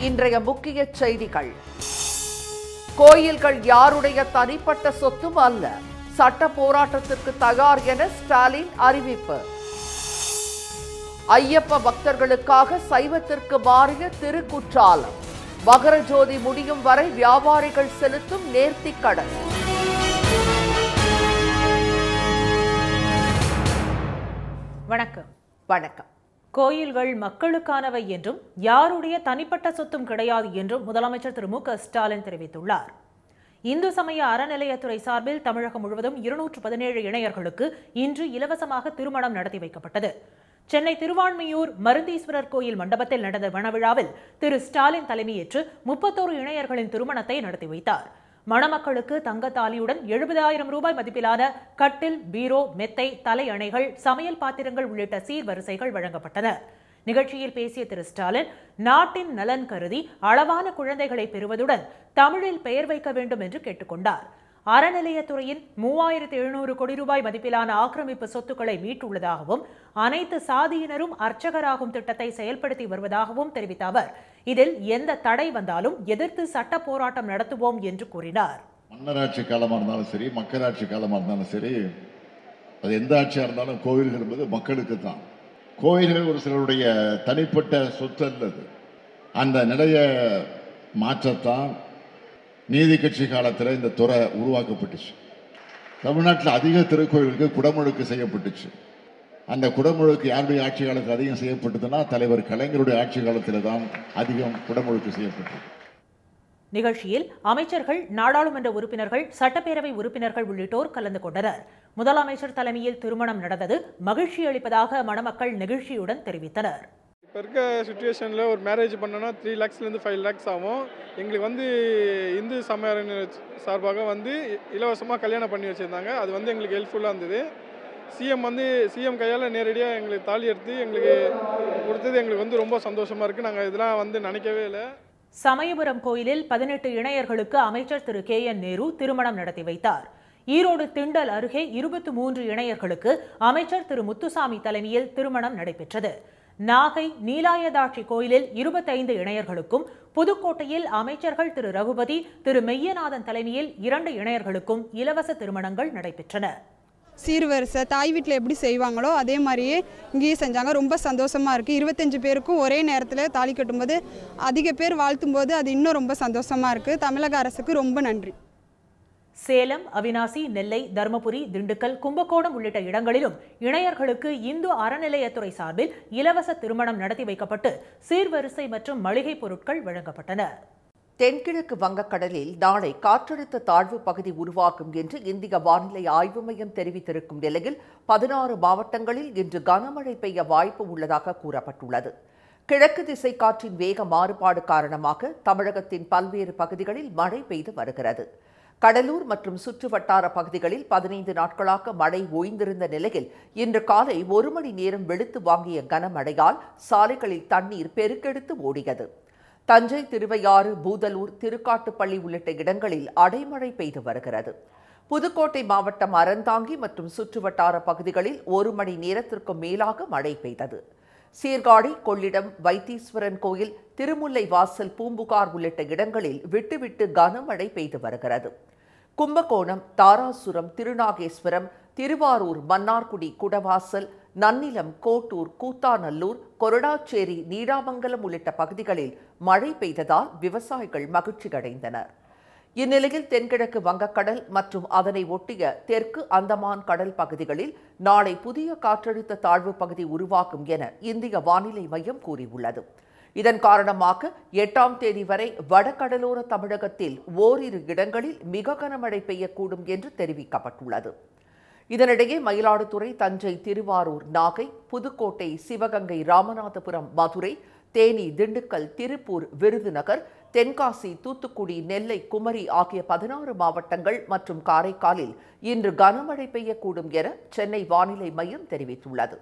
இன்றைய முக்கிய செய்திகள் கோயில்கள் யாருடைய தனிப்பட்ட சொத்தும் அல்ல சட்ட போராட்டத்திற்கு தயார் என ஸ்டாலின் அறிவிப்பு ஐயப்ப பக்தர்களுக்காக சைவத்திற்கு மாறிய திருக்குற்றாலம் மகர ஜோதி முடியும் வரை வியாபாரிகள் செலுத்தும் நேர்த்திக்கடன் வணக்கம் வணக்கம் கோயில்கள் மக்களுக்கானவை என்றும் யாருடைய தனிப்பட்ட சொத்தும் கிடையாது என்றும் முதலமைச்சர் திரு மு க ஸ்டாலின் தெரிவித்துள்ளார் இந்து சமய அறநிலையத்துறை சார்பில் தமிழகம் முழுவதும் இருநூற்று பதினேழு இணையர்களுக்கு இன்று இலவசமாக திருமணம் நடத்தி வைக்கப்பட்டது சென்னை திருவான்மியூர் மருந்தீஸ்வரர் கோயில் மண்டபத்தில் நடந்த மணவிழாவில் திரு ஸ்டாலின் தலைமையேற்று முப்பத்தோரு இணையர்களின் திருமணத்தை நடத்தி வைத்தார் மணமக்களுக்கு தங்கத்தாலியுடன் எழுபதாயிரம் ரூபாய் மதிப்பிலான கட்டில் பீரோ மெத்தை தலையணைகள் சமையல் பாத்திரங்கள் உள்ளிட்ட சீர்வரிசைகள் வழங்கப்பட்டன நிகழ்ச்சியில் பேசிய திரு ஸ்டாலின் நாட்டின் நலன் கருதி அளவான குழந்தைகளை பெறுவதுடன் தமிழில் பெயர் வைக்க வேண்டும் என்று கேட்டுக்கொண்டார் அறநிலையத்துறையின் மூவாயிரத்து எழுநூறு கோடி ரூபாய் மதிப்பிலான ஆக்கிரமிப்பு சொத்துக்களை மீட்டுள்ளதாகவும் அனைத்து சாதியினரும் அர்ச்சகராகும் திட்டத்தை செயல்படுத்தி வருவதாகவும் தெரிவித்த அவர் இதில் எந்த தடை வந்தாலும் எதிர்த்து சட்ட போராட்டம் நடத்துவோம் என்று கூறினார் மன்னராட்சி காலமாக இருந்தாலும் சரி மக்களாட்சி காலமாக இருந்தாலும் சரி அது எந்த ஆட்சியாக இருந்தாலும் கோவில்கள் என்பது மக்களுக்கு தான் கோயில்கள் ஒரு சிலருடைய தனிப்பட்ட சொத்து அல்லது அந்த நிலைய மாற்றத்தான் நீதி கட்சி காலத்தில் இந்த துறை உருவாக்கப்பட்டுச்சு தமிழ்நாட்டில் அதிக திருக்கோயிலுக்கு குடமுழுக்கு செய்யப்பட்டுச்சு அந்த குடமுழுக்கு யாருடைய ஆட்சி காலத்தில் அதிகம் செய்யப்பட்டதுன்னா தலைவர் கலைஞருடைய ஆட்சி காலத்தில் தான் அதிகம் குடமுழுக்கு செய்யப்பட்டது நிகழ்ச்சியில் அமைச்சர்கள் நாடாளுமன்ற உறுப்பினர்கள் சட்டப்பேரவை உறுப்பினர்கள் உள்ளிட்டோர் கலந்து கொண்டனர் முதலமைச்சர் தலைமையில் திருமணம் நடந்தது மகிழ்ச்சி அளிப்பதாக மணமக்கள் நெகிழ்ச்சியுடன் தெரிவித்தனர் இப்போ இருக்க சுச்சுவேஷனில் ஒரு மேரேஜ் பண்ணோன்னா த்ரீ லேக்ஸ்லேருந்து ஃபைவ் லேக்ஸ் ஆகும் எங்களுக்கு வந்து இந்து சமய சார்பாக வந்து இலவசமாக கல்யாணம் பண்ணி வச்சுருந்தாங்க அது வந்து எங்களுக்கு ஹெல்ப்ஃபுல்லாக இருந்தது சிஎம் வந்து சிஎம் கையால் நேரடியாக எங்களுக்கு தாலி எடுத்து எங்களுக்கு கொடுத்தது எங்களுக்கு வந்து ரொம்ப சந்தோஷமாக இருக்குது நாங்கள் இதெல்லாம் வந்து நினைக்கவே இல்லை சமயபுரம் கோயிலில் பதினெட்டு இணையர்களுக்கு அமைச்சர் திரு கே என் நேரு திருமணம் நடத்தி வைத்தார் ஈரோடு திண்டல் அருகே இருபத்தி மூன்று இணையர்களுக்கு அமைச்சர் திரு முத்துசாமி தலைமையில் திருமணம் நடைபெற்றது நாகை நீலாயதாட்சி கோயிலில் இருபத்தைந்து இணையர்களுக்கும் புதுக்கோட்டையில் அமைச்சர்கள் திரு ரகுபதி திரு மெய்யநாதன் தலைமையில் இரண்டு இணையர்களுக்கும் இலவச திருமணங்கள் நடைபெற்றன சீர்வரிசை தாய் வீட்டில் எப்படி செய்வாங்களோ அதே மாதிரியே இங்கேயும் செஞ்சாங்க ரொம்ப சந்தோஷமாக இருக்குது இருபத்தஞ்சு பேருக்கும் ஒரே நேரத்தில் தாலி கட்டும்போது அதிக பேர் வாழ்த்தும் போது அது இன்னும் ரொம்ப சந்தோஷமாக இருக்குது தமிழக அரசுக்கு ரொம்ப நன்றி சேலம் அவினாசி நெல்லை தருமபுரி திண்டுக்கல் கும்பகோணம் உள்ளிட்ட இடங்களிலும் இணையர்களுக்கு இந்து அறநிலையத்துறை சார்பில் இலவச திருமணம் நடத்தி வைக்கப்பட்டு சீர்வரிசை மற்றும் மளிகைப் பொருட்கள் வழங்கப்பட்டன தென்கிழக்கு வங்கக்கடலில் நாளை காற்றழுத்த தாழ்வு பகுதி உருவாகும் என்று இந்திய வானிலை ஆய்வு மையம் தெரிவித்திருக்கும் நிலையில் பதினாறு மாவட்டங்களில் இன்று கனமழை பெய்ய வாய்ப்பு உள்ளதாக கூறப்பட்டுள்ளது கிழக்கு திசை காற்றின் வேக மாறுபாடு காரணமாக தமிழகத்தின் பல்வேறு பகுதிகளில் மழை பெய்து வருகிறது கடலூர் மற்றும் சுற்றுவட்டார பகுதிகளில் பதினைந்து நாட்களாக மழை ஓய்ந்திருந்த நிலையில் இன்று காலை ஒரு மணி நேரம் வெளுத்து வாங்கிய கனமழையால் சாலைகளில் தண்ணீர் பெருக்கெடுத்து ஓடியது தஞ்சை திருவையாறு பூதலூர் திருக்காட்டுப்பள்ளி உள்ளிட்ட இடங்களில் அடைமழை பெய்து வருகிறது புதுக்கோட்டை மாவட்டம் அறந்தாங்கி மற்றும் சுற்றுவட்டார பகுதிகளில் ஒரு மணி நேரத்திற்கும் மேலாக மழை பெய்தது சீர்காழி கொள்ளிடம் வைத்தீஸ்வரன் கோயில் திருமுல்லை வாசல் பூம்புகார் உள்ளிட்ட இடங்களில் விட்டுவிட்டு கனமழை பெய்து வருகிறது கும்பகோணம் தாராசுரம் திருநாகேஸ்வரம் திருவாரூர் மன்னார்குடி குடவாசல் நன்னிலம் கோட்டூர் கூத்தாநல்லூர் கொரடாச்சேரி நீடாமங்கலம் உள்ளிட்ட பகுதிகளில் மழை பெய்ததால் விவசாயிகள் மகிழ்ச்சி அடைந்தனர் இந்நிலையில் தென்கிழக்கு வங்கக்கடல் மற்றும் அதனை ஒட்டிய தெற்கு அந்தமான் கடல் பகுதிகளில் நாளை புதிய காற்றழுத்த தாழ்வு பகுதி உருவாகும் என இந்திய வானிலை மையம் கூறியுள்ளது இதன் காரணமாக எட்டாம் தேதி வரை வடகடலோர தமிழகத்தில் ஓரிரு இடங்களில் மிக கனமழை பெய்யக்கூடும் என்று தெரிவிக்கப்பட்டுள்ளது இதனிடையே மயிலாடுதுறை தஞ்சை திருவாரூர் நாகை புதுக்கோட்டை சிவகங்கை ராமநாதபுரம் மதுரை தேனி திண்டுக்கல் திருப்பூர் விருதுநகர் தென்காசி தூத்துக்குடி நெல்லை குமரி ஆகிய பதினாறு மாவட்டங்கள் மற்றும் காரைக்காலில் இன்று கனமழை பெய்யக்கூடும் என சென்னை வானிலை மையம் தெரிவித்துள்ளது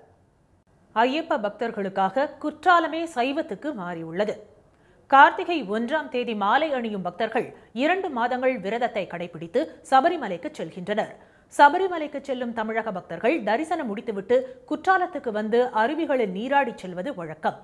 ஐயப்ப பக்தர்களுக்காக குற்றாலமே சைவத்துக்கு மாறியுள்ளது கார்த்திகை ஒன்றாம் தேதி மாலை அணியும் பக்தர்கள் இரண்டு மாதங்கள் விரதத்தை கடைபிடித்து சபரிமலைக்கு செல்கின்றனர் சபரிமலைக்கு செல்லும் தமிழக பக்தர்கள் தரிசனம் முடித்துவிட்டு குற்றாலத்துக்கு வந்து அருவிகளில் நீராடிச் செல்வது வழக்கம்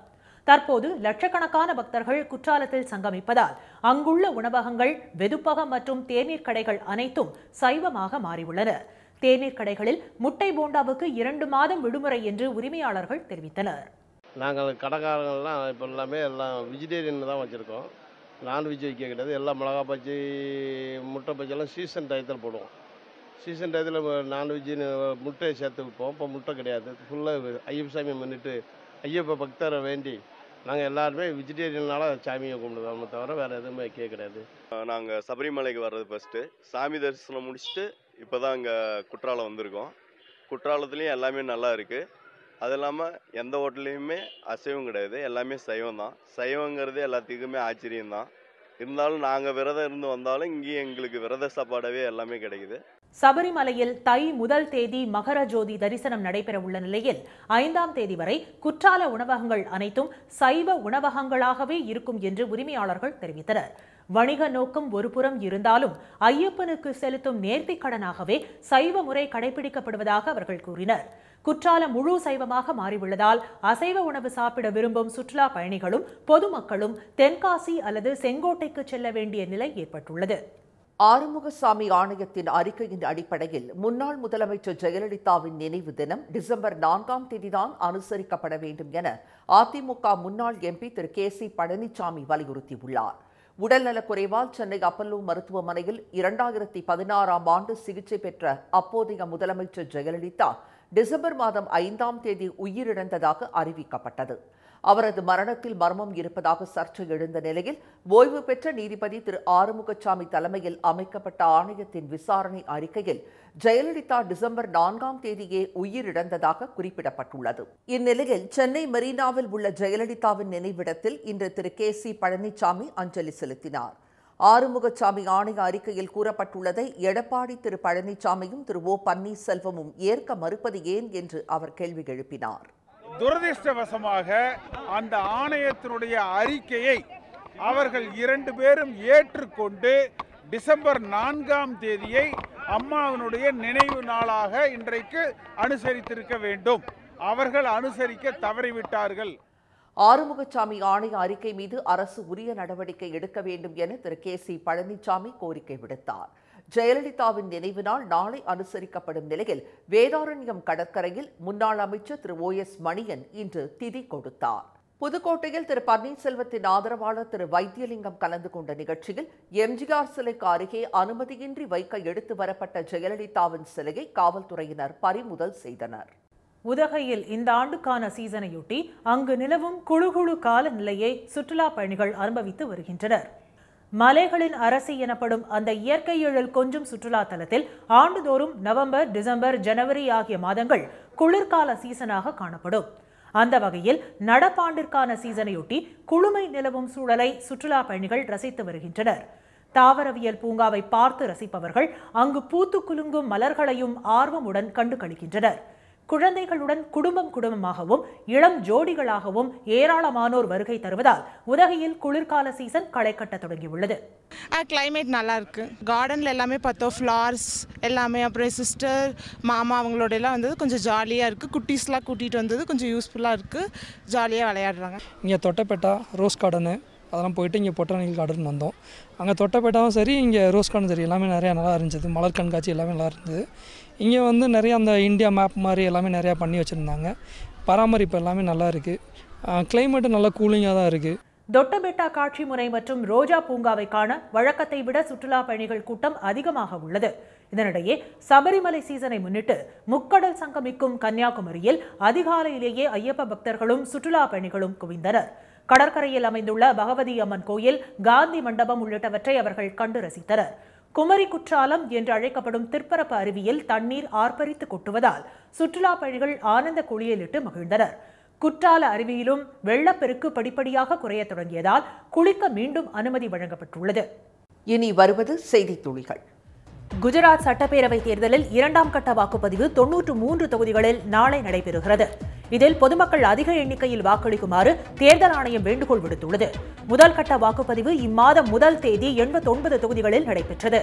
தற்போது லட்சக்கணக்கான பக்தர்கள் குற்றாலத்தில் சங்கமிப்பதால் அங்குள்ள உணவகங்கள் வெதுப்பகம் மற்றும் தேநீர் கடைகள் அனைத்தும் சைவமாக மாறியுள்ளன தேநீர் கடைகளில் முட்டை போண்டாவுக்கு இரண்டு மாதம் விடுமுறை என்று உரிமையாளர்கள் தெரிவித்தனர் நாங்கள் கடைக்காரங்கள்லாம் இப்போ எல்லாமே எல்லாம் வெஜிடேரியன் தான் வச்சுருக்கோம் நான்வெஜ் வைக்க கிடையாது எல்லாம் மிளகா பஜ்ஜி முட்டை பஜ்ஜி எல்லாம் சீசன் டயத்தில் போடுவோம் சீசன் டயத்தில் நான்வெஜ்ஜு முட்டையை சேர்த்து வைப்போம் இப்போ முட்டை கிடையாது ஃபுல்லாக ஐயப்ப சாமி முன்னிட்டு ஐயப்ப பக்தரை வேண்டி நாங்கள் எல்லாருமே வெஜிடேரியனால சாமியை கும்பிடுவோமே தவிர வேறு எதுவுமே வைக்க கிடையாது நாங்கள் சபரிமலைக்கு வர்றது ஃபஸ்ட்டு சாமி தரிசனம் முடிச்சுட்டு இப்போ தான் இங்கே குற்றாலம் வந்திருக்கோம் குற்றாலத்துலேயும் எல்லாமே நல்லா இருக்குது அது இல்லாமல் எந்த ஹோட்டல்லையுமே அசைவம் கிடையாது எல்லாமே சைவம் தான் சைவங்கிறது எல்லாத்துக்குமே ஆச்சரியம் தான் இருந்தாலும் நாங்கள் விரதம் இருந்து வந்தாலும் இங்கேயும் எங்களுக்கு விரத சாப்பாடவே எல்லாமே கிடைக்குது சபரிமலையில் தை முதல் தேதி மகர ஜோதி தரிசனம் நடைபெற உள்ள நிலையில் ஐந்தாம் தேதி வரை குற்றால உணவகங்கள் அனைத்தும் சைவ உணவகங்களாகவே இருக்கும் என்று உரிமையாளர்கள் தெரிவித்தனர் வணிக நோக்கம் ஒருபுறம் இருந்தாலும் ஐயப்பனுக்கு செலுத்தும் நேர்த்திக் கடனாகவே சைவ முறை கடைபிடிக்கப்படுவதாக அவர்கள் கூறினர் குற்றாலம் முழு சைவமாக மாறியுள்ளதால் அசைவ உணவு சாப்பிட விரும்பும் சுற்றுலா பயணிகளும் பொதுமக்களும் தென்காசி அல்லது செங்கோட்டைக்கு செல்ல வேண்டிய நிலை ஏற்பட்டுள்ளது ஆறுமுகசாமி ஆணையத்தின் அறிக்கையின் அடிப்படையில் முன்னாள் முதலமைச்சர் ஜெயலலிதாவின் நினைவு தினம் டிசம்பர் நான்காம் தேதிதான் அனுசரிக்கப்பட வேண்டும் என அதிமுக முன்னாள் எம்பி திரு கே சி பழனிசாமி வலியுறுத்தியுள்ளார் உடல்நலக் குறைவால் சென்னை அப்பல்லோ மருத்துவமனையில் இரண்டாயிரத்தி பதினாறாம் ஆண்டு சிகிச்சை பெற்ற அப்போதைய முதலமைச்சர் ஜெயலலிதா டிசம்பர் மாதம் ஐந்தாம் தேதி உயிரிழந்ததாக அறிவிக்கப்பட்டது அவரது மரணத்தில் மர்மம் இருப்பதாக சர்ச்சை எழுந்த நிலையில் ஓய்வு பெற்ற நீதிபதி திரு ஆறுமுகசாமி தலைமையில் அமைக்கப்பட்ட ஆணையத்தின் விசாரணை அறிக்கையில் ஜெயலலிதா டிசம்பர் நான்காம் தேதியே உயிரிழந்ததாக குறிப்பிடப்பட்டுள்ளது இந்நிலையில் சென்னை மெரினாவில் உள்ள ஜெயலலிதாவின் நினைவிடத்தில் இன்று திரு கே சி பழனிசாமி அஞ்சலி செலுத்தினார் ஆறுமுகசாமி ஆணைய அறிக்கையில் கூறப்பட்டுள்ளதை எடப்பாடி திரு பழனிசாமியும் திரு ஓ பன்னீர்செல்வமும் ஏற்க மறுப்பது ஏன் என்று அவர் கேள்வி எழுப்பினார் துரதிர்ஷ்டவசமாக அந்த ஆணையத்தினுடைய அறிக்கையை அவர்கள் இரண்டு பேரும் ஏற்றுக்கொண்டு டிசம்பர் நான்காம் தேதியை அம்மாவினுடைய நினைவு நாளாக இன்றைக்கு அனுசரித்திருக்க வேண்டும் அவர்கள் அனுசரிக்க தவறிவிட்டார்கள் ஆறுமுகசாமி ஆணைய அறிக்கை மீது அரசு உரிய நடவடிக்கை எடுக்க வேண்டும் என திரு கே சி பழனிசாமி கோரிக்கை விடுத்தார் ஜெயலலிதாவின் நினைவு நாள் நாளை அனுசரிக்கப்படும் நிலையில் வேதாரண்யம் கடற்கரையில் முன்னாள் அமைச்சர் திரு ஓ எஸ் மணியன் இன்று திதி கொடுத்தார் புதுக்கோட்டையில் திரு பன்னீர்செல்வத்தின் ஆதரவாளர் திரு வைத்தியலிங்கம் கலந்து கொண்ட நிகழ்ச்சியில் எம்ஜிஆர் சிலைக்கு அருகே அனுமதியின்றி வைக்க எடுத்து வரப்பட்ட ஜெயலலிதாவின் சிலையை காவல்துறையினர் பறிமுதல் செய்தனர் உதகையில் இந்த ஆண்டுக்கான சீசனையொட்டி அங்கு நிலவும் குழுகுழு காலநிலையை சுற்றுலா பயணிகள் அனுபவித்து வருகின்றனர் மலைகளின் அரசி எனப்படும் அந்த இயற்கை எழில் கொஞ்சம் சுற்றுலா தலத்தில் ஆண்டுதோறும் நவம்பர் டிசம்பர் ஜனவரி ஆகிய மாதங்கள் குளிர்கால சீசனாக காணப்படும் அந்த வகையில் நடப்பாண்டிற்கான சீசனையொட்டி குளுமை நிலவும் சூழலை சுற்றுலா பயணிகள் ரசித்து வருகின்றனர் தாவரவியல் பூங்காவை பார்த்து ரசிப்பவர்கள் அங்கு பூத்து குலுங்கும் மலர்களையும் ஆர்வமுடன் கண்டு கழிக்கின்றனர் குழந்தைகளுடன் குடும்பம் குடும்பமாகவும் இளம் ஜோடிகளாகவும் ஏராளமானோர் வருகை தருவதால் உதகையில் குளிர்கால சீசன் களை கட்ட தொடங்கியுள்ளது கிளைமேட் நல்லா இருக்கு கார்டனில் எல்லாமே பார்த்தோம் ஃப்ளார்ஸ் எல்லாமே அப்புறம் சிஸ்டர் மாமா அவங்களோட எல்லாம் வந்தது கொஞ்சம் ஜாலியாக இருக்குது குட்டீஸ்லாம் கூட்டிகிட்டு வந்தது கொஞ்சம் யூஸ்ஃபுல்லாக இருக்குது ஜாலியாக விளையாடுறாங்க இங்கே தொட்டபெட்டா ரோஸ் கார்டனு அதெல்லாம் போயிட்டு இங்கே பொட்டானிக்கல் கார்டன் வந்தோம் அங்கே தொட்டபெட்டாவும் சரி இங்கே ரோஸ் கார்டன் சரி எல்லாமே நிறையா நல்லா இருந்துச்சு மலர் கண்காட்சி எல்லாமே நல்லா இருந்தது இங்கே வந்து நிறைய அந்த இந்தியா மேப் மாதிரி எல்லாமே நிறையா பண்ணி வச்சுருந்தாங்க பராமரிப்பு எல்லாமே நல்லா இருக்குது கிளைமேட்டும் நல்லா கூலிங்காக தான் இருக்குது தொட்டபெட்டா காட்சி முறை மற்றும் ரோஜா பூங்காவை காண வழக்கத்தை விட சுற்றுலா பயணிகள் கூட்டம் அதிகமாக உள்ளது இதனிடையே சபரிமலை சீசனை முன்னிட்டு முக்கடல் சங்கமிக்கும் கன்னியாகுமரியில் அதிகாலையிலேயே ஐயப்ப பக்தர்களும் சுற்றுலா பயணிகளும் குவிந்தனர் கடற்கரையில் அமைந்துள்ள பகவதி அம்மன் கோயில் காந்தி மண்டபம் உள்ளிட்டவற்றை அவர்கள் கண்டு ரசித்தனர் குமரி குற்றாலம் என்று அழைக்கப்படும் திற்பரப்பு அருவியில் தண்ணீர் ஆர்ப்பரித்து கொட்டுவதால் சுற்றுலா பயணிகள் ஆனந்த குளியலிட்டு மகிழ்ந்தனர் குற்றால அருவியிலும் வெள்ளப்பெருக்கு படிப்படியாக குறையத் தொடங்கியதால் குளிக்க மீண்டும் அனுமதி வழங்கப்பட்டுள்ளது இனி வருவது செய்தித் துளிகள் குஜராத் சட்டப்பேரவை தேர்தலில் இரண்டாம் கட்ட வாக்குப்பதிவு தொன்னூற்று மூன்று தொகுதிகளில் நாளை நடைபெறுகிறது இதில் பொதுமக்கள் அதிக எண்ணிக்கையில் வாக்களிக்குமாறு தேர்தல் ஆணையம் வேண்டுகோள் விடுத்துள்ளது முதல் கட்ட வாக்குப்பதிவு இம்மாதம் முதல் தேதி எண்பத்தொன்பது தொகுதிகளில் நடைபெற்றது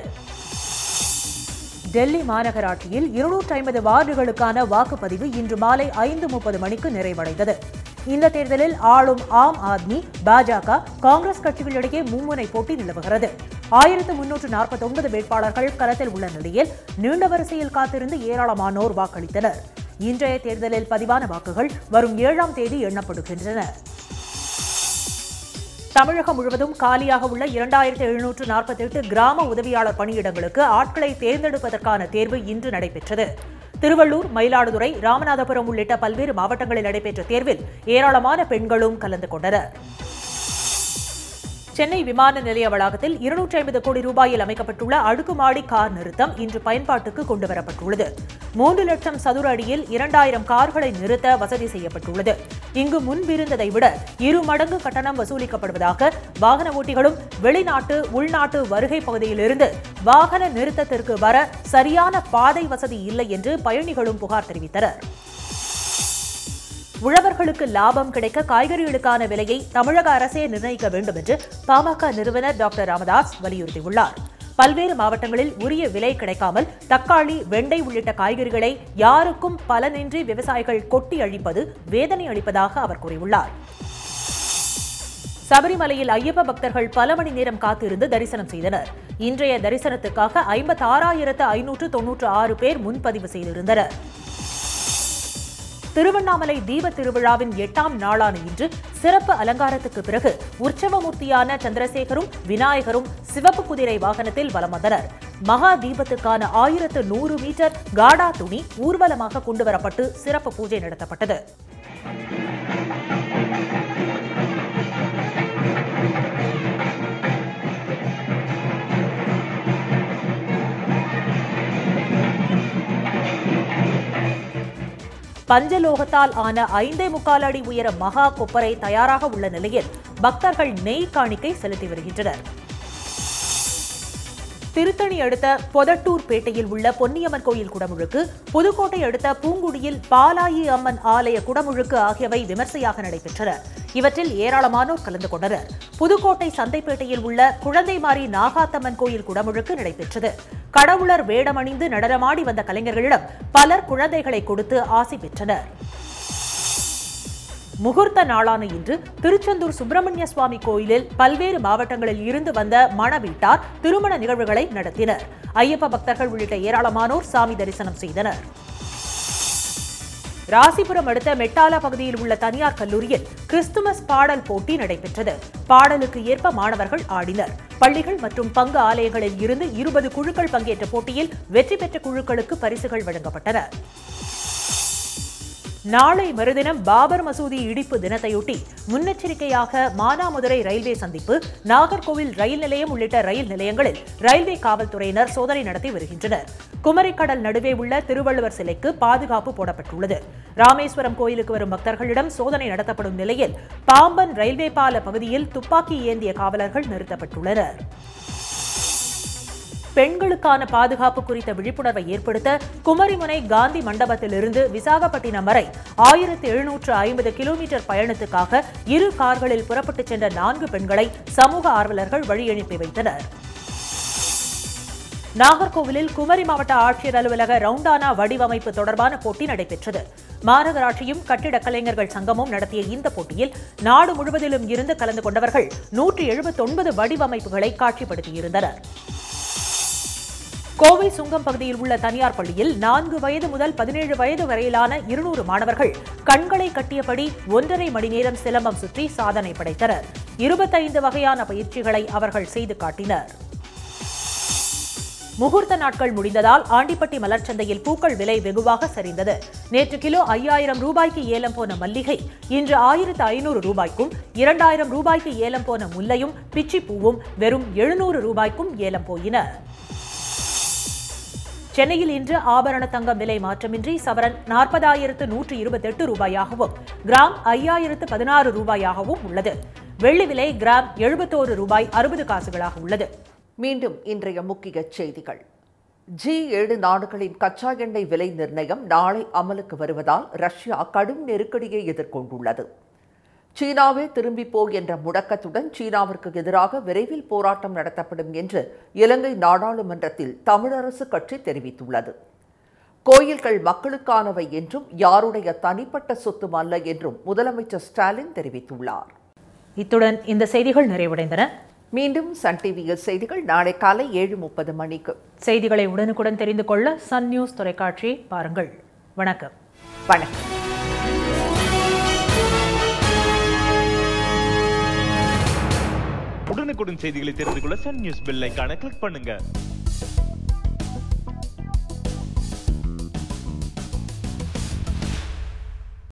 டெல்லி மாநகராட்சியில் இருநூற்றி ஐம்பது வார்டுகளுக்கான வாக்குப்பதிவு இன்று மாலை ஐந்து முப்பது மணிக்கு நிறைவடைந்தது இந்த தேர்தலில் ஆளும் ஆம் ஆத்மி பாஜக காங்கிரஸ் கட்சிகளிடையே மும்முனை போட்டி நிலவுகிறது ஆயிரத்து முன்னூற்று நாற்பத்தொன்பது வேட்பாளர்கள் களத்தில் உள்ள நிலையில் நீண்ட வரிசையில் காத்திருந்து ஏராளமானோர் வாக்களித்தனர் இன்றைய தேர்தலில் பதிவான வாக்குகள் வரும் ஏழாம் தேதி எண்ணப்படுகின்றன தமிழகம் முழுவதும் காலியாக உள்ள இரண்டாயிரத்தி எழுநூற்று நாற்பத்தி எட்டு கிராம உதவியாளர் பணியிடங்களுக்கு ஆட்களை தேர்ந்தெடுப்பதற்கான தேர்வு இன்று நடைபெற்றது திருவள்ளூர் மயிலாடுதுறை ராமநாதபுரம் உள்ளிட்ட பல்வேறு மாவட்டங்களில் நடைபெற்ற தேர்வில் ஏராளமான பெண்களும் கலந்து கொண்டனர் சென்னை விமான நிலைய வளாகத்தில் இருநூற்றி ஐம்பது கோடி ரூபாயில் அமைக்கப்பட்டுள்ள அடுக்குமாடி கார் நிறுத்தம் இன்று பயன்பாட்டுக்கு கொண்டுவரப்பட்டுள்ளது மூன்று லட்சம் சதுர அடியில் இரண்டாயிரம் கார்களை நிறுத்த வசதி செய்யப்பட்டுள்ளது இங்கு முன்பிருந்ததை விட இரு மடங்கு கட்டணம் வசூலிக்கப்படுவதாக வாகன ஓட்டிகளும் வெளிநாட்டு உள்நாட்டு வருகை பகுதியிலிருந்து வாகன நிறுத்தத்திற்கு வர சரியான பாதை வசதி இல்லை என்று பயணிகளும் புகார் தெரிவித்தனர் உழவர்களுக்கு லாபம் கிடைக்க காய்கறிகளுக்கான விலையை தமிழக அரசே நிர்ணயிக்க வேண்டும் என்று பாமக நிறுவனர் டாக்டர் ராமதாஸ் வலியுறுத்தியுள்ளார் பல்வேறு மாவட்டங்களில் உரிய விலை கிடைக்காமல் தக்காளி வெண்டை உள்ளிட்ட காய்கறிகளை யாருக்கும் பலனின்றி விவசாயிகள் கொட்டி அழிப்பது வேதனை அளிப்பதாக அவர் கூறியுள்ளார் சபரிமலையில் ஐயப்ப பக்தர்கள் பல மணி நேரம் காத்திருந்து தரிசனம் செய்தனர் இன்றைய தரிசனத்துக்காக ஐம்பத்தி ஆறாயிரத்து ஐநூற்று தொன்னூற்று ஆறு பேர் முன்பதிவு செய்திருந்தனர் திருவண்ணாமலை தீப திருவிழாவின் எட்டாம் நாளான இன்று சிறப்பு அலங்காரத்துக்கு பிறகு உற்சவமூர்த்தியான சந்திரசேகரும் விநாயகரும் சிவப்பு குதிரை வாகனத்தில் வலம் வந்தனர் மகா தீபத்துக்கான ஆயிரத்து நூறு மீட்டர் காடா துணி ஊர்வலமாக கொண்டுவரப்பட்டு சிறப்பு பூஜை நடத்தப்பட்டது பஞ்சலோகத்தால் ஆன ஐந்தே முக்கால் அடி உயர மகா கொப்பரை தயாராக உள்ள நிலையில் பக்தர்கள் நெய் காணிக்கை செலுத்தி வருகின்றனர் திருத்தணி அடுத்த பொதட்டூர் பேட்டையில் உள்ள பொன்னியம்மன் கோயில் குடமுழுக்கு புதுக்கோட்டை அடுத்த பூங்குடியில் பாலாயி அம்மன் ஆலய குடமுழுக்கு ஆகியவை விமர்சையாக நடைபெற்றன இவற்றில் ஏராளமானோர் கலந்து கொண்டனர் புதுக்கோட்டை சந்தைப்பேட்டையில் உள்ள குழந்தைமாரி நாகாத்தம்மன் கோயில் குடமுழுக்கு நடைபெற்றது கடவுளர் வேடமணிந்து நடனமாடி வந்த கலைஞர்களிடம் பலர் குழந்தைகளை கொடுத்து ஆசி பெற்றனர் முகூர்த்த நாளான இன்று திருச்செந்தூர் சுப்பிரமணிய சுவாமி கோயிலில் பல்வேறு மாவட்டங்களில் இருந்து வந்த மணவீட்டார் திருமண நிகழ்வுகளை நடத்தினர் ஐயப்ப பக்தர்கள் உள்ளிட்ட ஏராளமானோர் சாமி தரிசனம் செய்தனர் ராசிபுரம் அடுத்த மெட்டாலா பகுதியில் உள்ள தனியார் கல்லூரியில் கிறிஸ்துமஸ் பாடல் போட்டி நடைபெற்றது பாடலுக்கு ஏற்ப மாணவர்கள் ஆடினர் பள்ளிகள் மற்றும் பங்கு ஆலயங்களில் இருந்து இருபது குழுக்கள் பங்கேற்ற போட்டியில் வெற்றி பெற்ற குழுக்களுக்கு பரிசுகள் வழங்கப்பட்டன நாளை மறுதினம் பாபர் மசூதி இடிப்பு தினத்தையொட்டி முன்னெச்சரிக்கையாக மானாமதுரை ரயில்வே சந்திப்பு நாகர்கோவில் ரயில் நிலையம் உள்ளிட்ட ரயில் நிலையங்களில் ரயில்வே காவல்துறையினர் சோதனை நடத்தி வருகின்றனர் குமரிக்கடல் நடுவே உள்ள திருவள்ளுவர் சிலைக்கு பாதுகாப்பு போடப்பட்டுள்ளது ராமேஸ்வரம் கோயிலுக்கு வரும் பக்தர்களிடம் சோதனை நடத்தப்படும் நிலையில் பாம்பன் ரயில்வே பால பகுதியில் துப்பாக்கி ஏந்திய காவலர்கள் நிறுத்தப்பட்டுள்ளனர் பெண்களுக்கான பாதுகாப்பு குறித்த விழிப்புணர்வை ஏற்படுத்த குமரிமுனை காந்தி மண்டபத்திலிருந்து விசாகப்பட்டினம் வரை ஆயிரத்து எழுநூற்று ஐம்பது கிலோமீட்டர் பயணத்துக்காக இரு கார்களில் புறப்பட்டுச் சென்ற நான்கு பெண்களை சமூக ஆர்வலர்கள் வழியனுப்பி வைத்தனர் நாகர்கோவிலில் குமரி மாவட்ட ஆட்சியர் அலுவலக ரவுண்டானா வடிவமைப்பு தொடர்பான போட்டி நடைபெற்றது மாநகராட்சியும் கட்டிடக் கலைஞர்கள் சங்கமும் நடத்திய இந்த போட்டியில் நாடு முழுவதிலும் இருந்து கலந்து கொண்டவர்கள் நூற்றி எழுபத்தொன்பது வடிவமைப்புகளை காட்சிப்படுத்தியிருந்தனர் கோவை சுங்கம் பகுதியில் உள்ள தனியார் பள்ளியில் நான்கு வயது முதல் பதினேழு வயது வரையிலான இருநூறு மாணவர்கள் கண்களை கட்டியபடி ஒன்றரை மணி நேரம் சிலம்பம் சுற்றி சாதனை படைத்தனர் இருபத்தைந்து வகையான பயிற்சிகளை அவர்கள் செய்து காட்டினர் முகூர்த்த நாட்கள் முடிந்ததால் ஆண்டிப்பட்டி மலர்ச்சந்தையில் பூக்கள் விலை வெகுவாக சரிந்தது நேற்று கிலோ ஐயாயிரம் ரூபாய்க்கு ஏலம் போன மல்லிகை இன்று ஆயிரத்து ஐநூறு ரூபாய்க்கும் இரண்டாயிரம் ரூபாய்க்கு ஏலம் போன முல்லையும் பிச்சிப்பூவும் வெறும் எழுநூறு ரூபாய்க்கும் ஏலம் போயின சென்னையில் இன்று ஆபரண தங்கம் விலை மாற்றமின்றி சவரன் நாற்பதாயிரத்து நூற்று இருபத்தெட்டு ரூபாயாகவும் கிராம் ஐயாயிரத்து பதினாறு ரூபாயாகவும் உள்ளது வெள்ளி விலை கிராம் எழுபத்தோரு ரூபாய் அறுபது காசுகளாக உள்ளது மீண்டும் இன்றைய முக்கிய செய்திகள் ஜி ஏழு நாடுகளின் கச்சா எண்ணெய் விலை நிர்ணயம் நாளை அமலுக்கு வருவதால் ரஷ்யா கடும் நெருக்கடியை எதிர்கொண்டுள்ளது சீனாவே திரும்பி போ என்ற முழக்கத்துடன் சீனாவிற்கு எதிராக விரைவில் போராட்டம் நடத்தப்படும் என்று இலங்கை நாடாளுமன்றத்தில் தமிழரசு கட்சி தெரிவித்துள்ளது கோயில்கள் மக்களுக்கானவை என்றும் யாருடைய தனிப்பட்ட சொத்தும் அல்ல என்றும் முதலமைச்சர் ஸ்டாலின் தெரிவித்துள்ளார் இத்துடன் இந்த செய்திகள் நிறைவடைந்தன மீண்டும் சன் டிவியில் செய்திகள் நாளை காலை ஏழு முப்பது மணிக்கு செய்திகளை உடனுக்குடன் தெரிந்து கொள்ள சன் நியூஸ் தொலைக்காட்சியை பாருங்கள் வணக்கம் வணக்கம் உடனுக்குடன் செய்திகளை தெரிந்து கொள்ள சன் நியூஸ் பெல் ஐகானை கிளிக் பண்ணுங்க